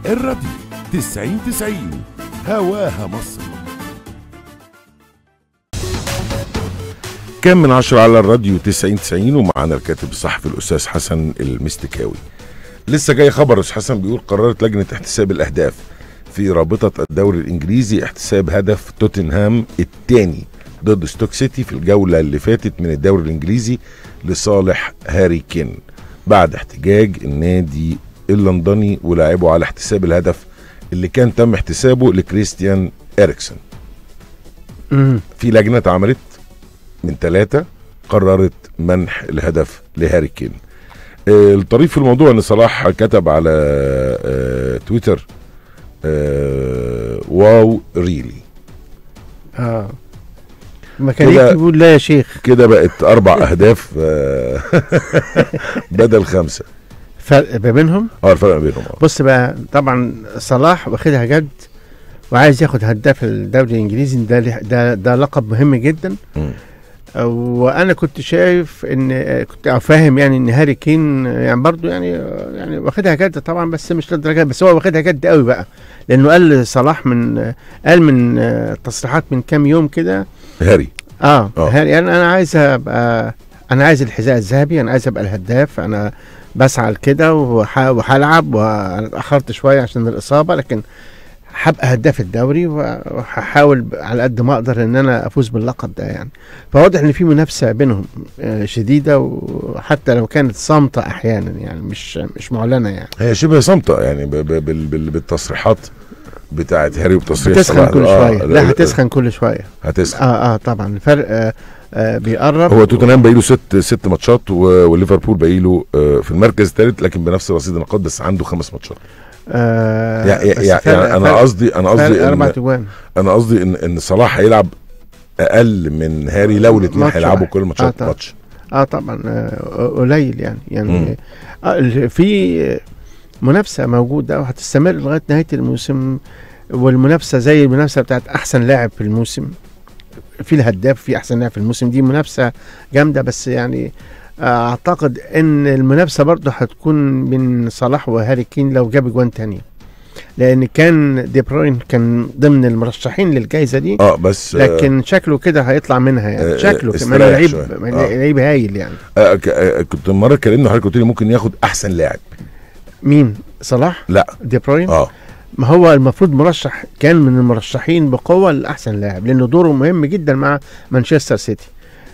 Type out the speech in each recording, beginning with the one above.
الراديو 90 90 هواها مصر كام من عشرة على الراديو 90 90 ومعانا الكاتب الصحفي الأستاذ حسن المستكاوي لسه جاي خبر أستاذ حسن بيقول قررت لجنة احتساب الأهداف في رابطة الدوري الإنجليزي احتساب هدف توتنهام الثاني ضد ستوك سيتي في الجولة اللي فاتت من الدوري الإنجليزي لصالح هاري كين بعد احتجاج النادي اللندني ولاعبه على احتساب الهدف اللي كان تم احتسابه لكريستيان إريكسون مم. في لجنة اتعملت من ثلاثة قررت منح الهدف لهاري كين آه، الطريف في الموضوع ان صلاح كتب على آه، تويتر آه، واو ريلي اه ما كان كده- يكتب يقول لا يا شيخ كده بقت اربع اهداف آه، بدل خمسه فرق ما بينهم اه الفرق ما بينهم اه بص بقى طبعا صلاح واخدها جد وعايز ياخد هداف الدوري الانجليزي ده ده ده لقب مهم جدا مم. وانا كنت شايف ان كنت فاهم يعني ان هاري كين يعني برضو يعني يعني واخدها جد طبعا بس مش للدرجه بس هو واخدها جد قوي بقى لانه قال صلاح من قال من تصريحات من كام يوم كده هاري اه, آه. هاري يعني انا عايز ابقى انا عايز الحذاء الذهبي انا عايز ابقى الهداف انا بسعى لكده وح- وهلعب وانا اتاخرت شويه عشان الاصابه لكن هبقى هداف الدوري وهحاول ب- على قد ما اقدر ان انا افوز باللقب ده يعني فواضح ان في منافسه بينهم آه، شديده وحتى لو كانت صامته احيانا يعني مش مش معلنه يعني هي شبه صامته يعني ب- ب- بال- بال- بالتصريحات بتاعت هاري وتصريح بتسخن صلاح كل آه، شويه لا هتسخن كل شويه هتسخن اه اه طبعا الفرق آه آه بيقرب هو توتنهام باقي له ست ست ماتشات و- وليفربول باقي له آه، في المركز الثالث لكن بنفس رصيد النقاط بس عنده خمس ماتشات آه يعني, بس يعني, فرق- يعني انا فرق- قصدي انا فرق قصدي اربع ان تجوان انا قصدي ان ان صلاح هيلعب اقل من هاري لو الاثنين ماتش هيلعبوا واحد. كل آه الماتشات طبعا. ماتش اه طبعا آه قليل يعني مم. يعني آه ال- في منافسه موجوده وهتستمر لغايه نهايه الموسم والمنافسه زي المنافسه بتاعت احسن لاعب في الموسم في الهداف في احسن لاعب في الموسم دي منافسه جامده بس يعني آه، اعتقد ان المنافسه برضه هتكون بين صلاح وهاري كين لو جاب جوان تانية لان كان دي بروين كان ضمن المرشحين للجائزه دي اه بس آه، لكن شكله كده هيطلع منها آه، يعني شكله كمان استريح لعيب شوية. يعني آه. لعيب هايل يعني آه ك- آه كنت مره كلمنا حضرتك قلت لي ممكن ياخد احسن لاعب مين صلاح لا دي بروين اه ما هو المفروض مرشح كان من المرشحين بقوه لاحسن لاعب لانه دوره مهم جدا مع مانشستر سيتي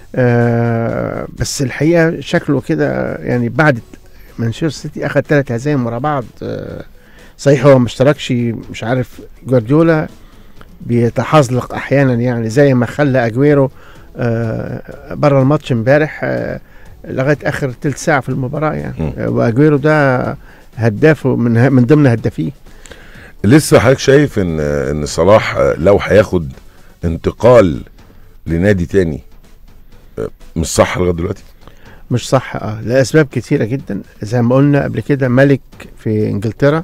آه بس الحقيقه شكله كده يعني بعد مانشستر سيتي اخذ ثلاث هزايم ورا بعض آه صحيح هو ما اشتركش مش عارف جوارديولا بيتحزلق احيانا يعني زي ما خلى اجويرو آه بره الماتش امبارح آه لغايه اخر ثلث ساعه في المباراه يعني مم. آه واجويرو ده هدافه من من ضمن هدافيه لسه حضرتك شايف ان ان صلاح آه، لو هياخد انتقال لنادي تاني آه، مش صح لغايه دلوقتي مش صح اه لاسباب كتيره جدا زي ما قلنا قبل كده ملك في انجلترا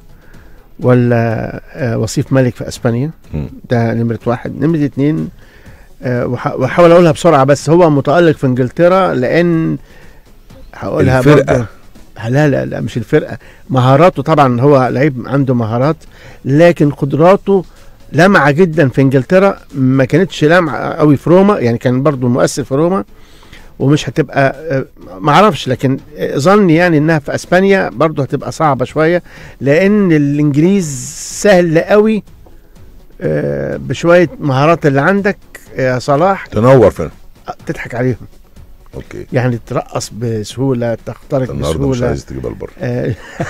ولا آه وصيف ملك في اسبانيا مم. ده نمره واحد نمره اتنين آه وح- وحاول اقولها بسرعه بس هو متالق في انجلترا لان هقولها الفرقة. برضه لا لا لا مش الفرقه مهاراته طبعا هو لعيب عنده مهارات لكن قدراته لامعه جدا في انجلترا ما كانتش لامعه قوي في روما يعني كان برضه مؤثر في روما ومش هتبقى آه، ما اعرفش لكن آه، ظني يعني انها في اسبانيا برضه هتبقى صعبه شويه لان الانجليز سهل قوي آه، بشويه مهارات اللي عندك يا صلاح تنور فين آه، تضحك عليهم اوكي يعني ترقص بسهوله تخترق النهارده مش بسهوله عايز تجيبها لبره آه،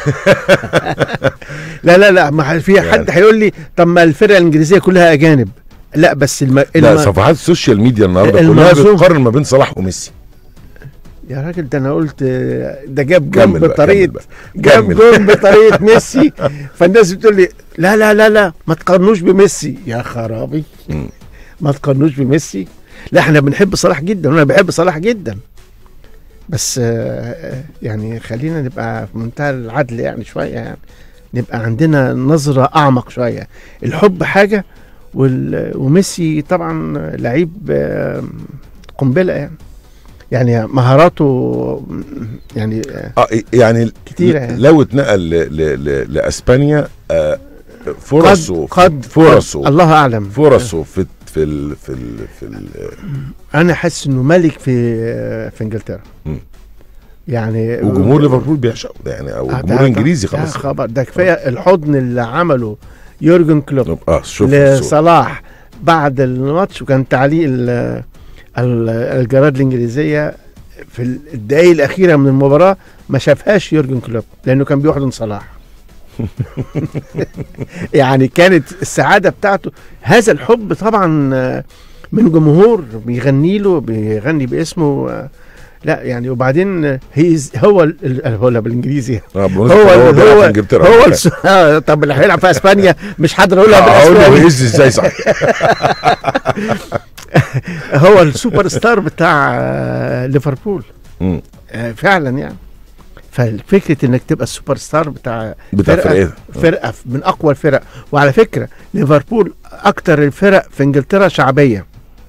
لا لا لا ما في حد يعني. هيقول لي طب ما الفرقه الانجليزيه كلها اجانب لا بس الم... لا الم... صفحات السوشيال ميديا النهارده كلها المنظوم. بتقارن ما بين صلاح وميسي يا راجل ده انا قلت آه، ده جاب كمل جون بقى، بطريقه كمل بقى. جاب كمل. جون بطريقه ميسي فالناس بتقول لي لا لا لا لا ما تقارنوش بميسي يا خرابي مم. ما تقارنوش بميسي لا احنا بنحب صلاح جدا وانا بحب صلاح جدا بس آه، يعني خلينا نبقى في منتهى العدل يعني شويه يعني نبقى عندنا نظره اعمق شويه الحب حاجه وال- وميسي طبعا لعيب آه، قنبله يعني يعني مهاراته يعني آه، اه يعني كتيرة يعني. لو اتنقل ل- ل- ل- لاسبانيا آه فرصه قد فرصه الله اعلم فرصه في في ال في ال في ال انا حاسس انه ملك في في انجلترا مم. يعني وجمهور ليفربول بيعشقه ده يعني او آه، الجمهور ده- الانجليزي ده خلاص خبر ده كفايه الحضن اللي عمله يورجن كلوب اه شوف الصورة. لصلاح بعد الماتش وكان تعليق ال- ال- الجرائد الانجليزيه في الدقائق الاخيره من المباراه ما شافهاش يورجن كلوب لانه كان بيحضن صلاح يعني كانت السعاده بتاعته هذا الحب طبعا آه، من جمهور بيغني له بيغني باسمه آه، لا يعني وبعدين هي هو ال- ال- هو بالانجليزي اه هو بالمناسبة هو بيلعب هو في انجلترا هو الس... آه، طب اللي هيلعب في اسبانيا مش هقدر اقولها اقول له بالاسباني يهز ازاي صح هو السوبر ستار بتاع آه، ليفربول مم. آه، فعلا يعني ففكره انك تبقى السوبر ستار بتاع بتاع فرقة- فرقه فرقه من اقوى الفرق وعلى فكره ليفربول اكتر الفرق في انجلترا شعبيه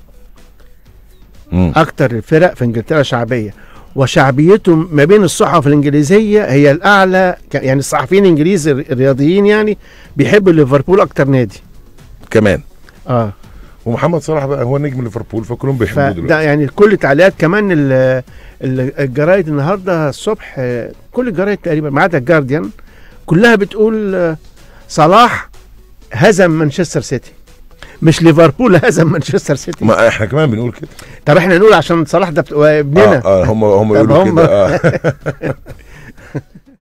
مم. اكتر الفرق في انجلترا شعبيه وشعبيته ما بين الصحف الانجليزيه هي الاعلى ك- يعني الصحفيين الانجليز الر- الرياضيين يعني بيحبوا ليفربول اكتر نادي كمان اه ومحمد صلاح بقى هو نجم ليفربول فكلهم بيحبوه فده دلوقتي يعني كل تعليقات كمان ال- ال- الجرايد النهارده الصبح آه، كل الجرايد تقريبا ما عدا الجارديان كلها بتقول آه، صلاح هزم مانشستر سيتي مش ليفربول هزم مانشستر سيتي ما احنا كمان بنقول كده طب احنا نقول عشان صلاح ده بت- ابننا اه, آه هم هم طب يقولوا هم- كده اه